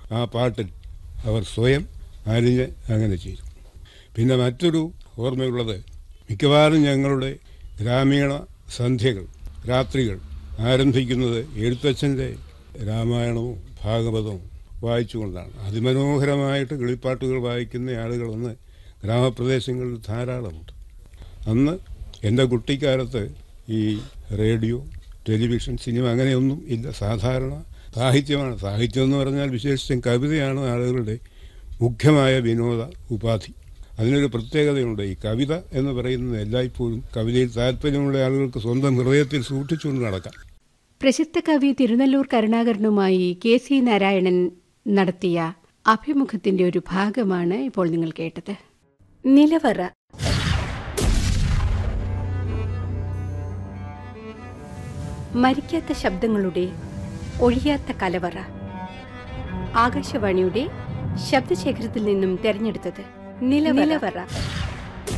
ആ പാട്ടിൽ അവർ സ്വയം അരിഞ്ഞ് അങ്ങനെ ചെയ്തു പിന്നെ മറ്റൊരു ഓർമ്മയുള്ളത് മിക്കവാറും ഞങ്ങളുടെ ഗ്രാമീണ സന്ധ്യകൾ രാത്രികൾ ആരംഭിക്കുന്നത് എഴുത്തച്ഛൻ്റെ രാമായണവും ഭാഗവതവും വായിച്ചുകൊണ്ടാണ് അതിമനോഹരമായിട്ട് കിളിപ്പാട്ടുകൾ വായിക്കുന്ന ആളുകളെന്ന് ഗ്രാമപ്രദേശങ്ങളിൽ ധാരാളമുണ്ട് അന്ന് എൻ്റെ കുട്ടിക്കാലത്ത് ഈ റേഡിയോ ടെലിവിഷൻ സിനിമ അങ്ങനെയൊന്നും ഇല്ല സാധാരണ സാഹിത്യമാണ് സാഹിത്യം എന്ന് പറഞ്ഞാൽ വിശേഷിച്ചും കവിതയാണ് ആളുകളുടെ മുഖ്യമായ വിനോദ ഉപാധി അതിനൊരു പ്രത്യേകതയുണ്ട് ഈ കവിത എന്ന് പറയുന്നത് എല്ലായ്പ്പോഴും കവിതയിൽ താല്പര്യമുള്ള ആളുകൾക്ക് സ്വന്തം ഹൃദയത്തിൽ സൂക്ഷിച്ചുകൊണ്ട് നടക്കാം പ്രസിദ്ധ കവി തിരുനെല്ലൂർ കരുണാകരനുമായി കെ സി നാരായണൻ നടത്തിയ അഭിമുഖത്തിന്റെ ഒരു ഭാഗമാണ് ഇപ്പോൾ നിങ്ങൾ കേട്ടത് നിലവറ മരിക്കാത്ത ശബ്ദങ്ങളുടെ ഒഴിയാത്ത കലവറ ആകാശവാണിയുടെ ശബ്ദശേഖരത്തിൽ നിന്നും തെരഞ്ഞെടുത്തത് നിലവറ